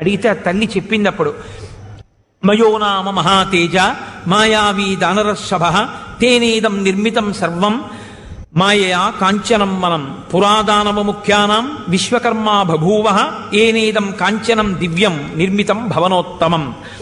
అడిగితే ఆ తల్లి చెప్పింది అప్పుడు మయో నామ మహాతేజ మాయావీ దానరషభ తేనేదం నిర్మితం సర్వం మాయయా కాంచనం మనం పురాదానవ ముఖ్యానాం విశ్వకర్మా బభూవ ఏనేదం కాంచనం దివ్యం నిర్మితం భవనోత్తమం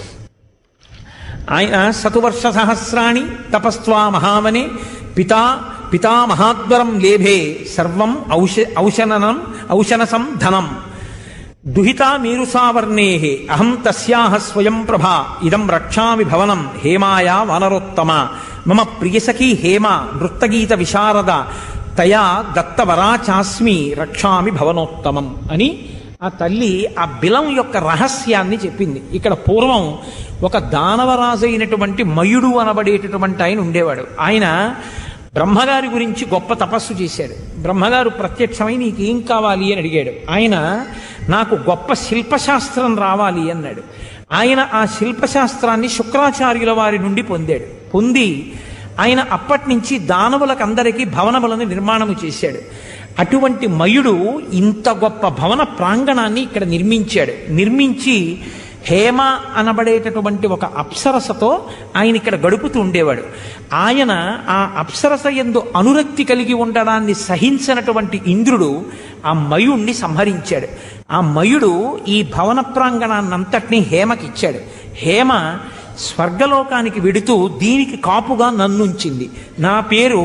ఆయన శతువర్ష సహస్రాణి తపస్వా మహావనే పితా పితామహాద్వరం లేభే సర్వం ఔష ఔషననం ఔషనసం ధనం దుహితా మీరుసావర్ణే అహం తస్యాహ స్వయం ప్రభా ఇదం రక్షామి భవనం హేమాయా వానరోత్తమ మమ ప్రియసఖీ హేమ నృత్తగీత విశారద తయా దత్తవరా చాస్మి రక్షామి భవనోత్తమం అని ఆ తల్లి ఆ బిలం యొక్క రహస్యాన్ని చెప్పింది ఇక్కడ పూర్వం ఒక దానవరాజు అయినటువంటి మయుడు అనబడేటటువంటి ఆయన ఉండేవాడు ఆయన బ్రహ్మగారి గురించి గొప్ప తపస్సు చేశాడు బ్రహ్మగారు ప్రత్యక్షమై నీకేం కావాలి అని అడిగాడు ఆయన నాకు గొప్ప శిల్పశాస్త్రం రావాలి అన్నాడు ఆయన ఆ శిల్పశాస్త్రాన్ని శుక్రాచార్యుల వారి నుండి పొందాడు పొంది ఆయన అప్పటి నుంచి దానవులకందరికీ భవనములను నిర్మాణము చేశాడు అటువంటి మయుడు ఇంత గొప్ప భవన ప్రాంగణాన్ని ఇక్కడ నిర్మించాడు నిర్మించి హేమ అనబడేటటువంటి ఒక అప్సరసతో ఆయన ఇక్కడ గడుపుతూ ఉండేవాడు ఆయన ఆ అప్సరస ఎందు అనురక్తి కలిగి ఉండడాన్ని సహించినటువంటి ఇంద్రుడు ఆ మయుణ్ణి సంహరించాడు ఆ మయుడు ఈ భవన ప్రాంగణాన్నంతటినీ హేమకిచ్చాడు హేమ స్వర్గలోకానికి వెడుతూ దీనికి కాపుగా నన్నుంచింది నా పేరు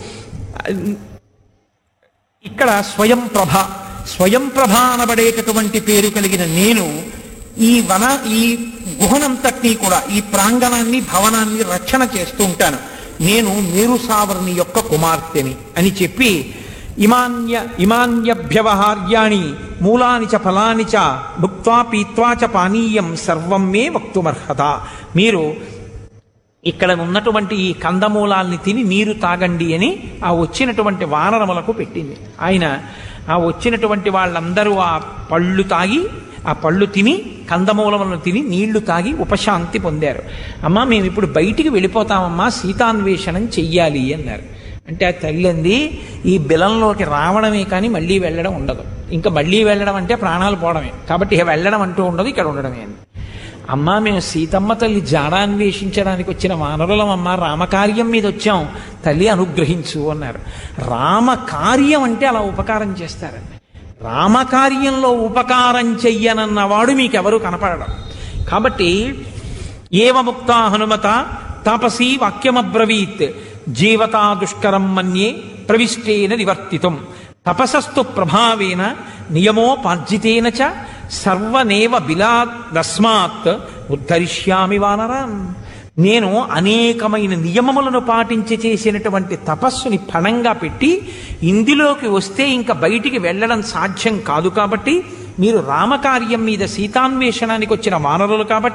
ఇక్కడ స్వయం ప్రభ స్వయం ప్రభ అనబడేటటువంటి పేరు కలిగిన నేను ఈ వన ఈ గుహనంతటినీ కూడా ఈ ప్రాంగణాన్ని భవనాన్ని రక్షణ చేస్తూ ఉంటాను నేను మేరుసావర్ణి యొక్క కుమార్తెని అని చెప్పి ఇమాన్య ఇమాన్యభ్యవహార్యాణి మూలాని చ ఫలాని చ భుక్వా పీత్వా చ పానీయం సర్వం మే వక్తుమర్హత మీరు ఇక్కడ ఉన్నటువంటి ఈ కందమూలాల్ని తిని నీరు తాగండి అని ఆ వచ్చినటువంటి వానరములకు పెట్టింది ఆయన ఆ వచ్చినటువంటి వాళ్ళందరూ ఆ పళ్ళు తాగి ఆ పళ్ళు తిని కందమూలములను తిని నీళ్లు తాగి ఉపశాంతి పొందారు అమ్మా మేము ఇప్పుడు బయటికి వెళ్ళిపోతామమ్మా సీతాన్వేషణం చెయ్యాలి అన్నారు అంటే ఆ తల్లి అంది ఈ బిలంలోకి రావడమే కానీ మళ్ళీ వెళ్ళడం ఉండదు ఇంకా మళ్ళీ వెళ్ళడం అంటే ప్రాణాలు పోవడమే కాబట్టి ఇక వెళ్ళడం అంటూ ఉండదు ఇక్కడ ఉండడమే అని అమ్మా మేము సీతమ్మ తల్లి జాడ అన్వేషించడానికి వచ్చిన వానరులం అమ్మ రామకార్యం మీద వచ్చాం తల్లి అనుగ్రహించు అన్నారు రామకార్యం అంటే అలా ఉపకారం చేస్తారండి రామకార్యంలో ఉపకారం చెయ్యనన్నవాడు మీకెవరు కనపడడం కాబట్టి ఏవముక్త హనుమత తాపసీ వాక్యమబ్రవీత్ జీవతా దుష్కరం మన్యే ప్రవిష్టేన నివర్తితం తపసస్తు ప్రభావేన నియమోపార్జితేన చ సర్వనేవ బిలాదస్మాత్ ఉద్ధరిష్యామి వానరాన్ నేను అనేకమైన నియమములను పాటించి చేసినటువంటి తపస్సుని ఫలంగా పెట్టి ఇందులోకి వస్తే ఇంకా బయటికి వెళ్ళడం సాధ్యం కాదు కాబట్టి మీరు రామకార్యం మీద సీతాన్వేషణానికి వచ్చిన వానరులు కాబట్టి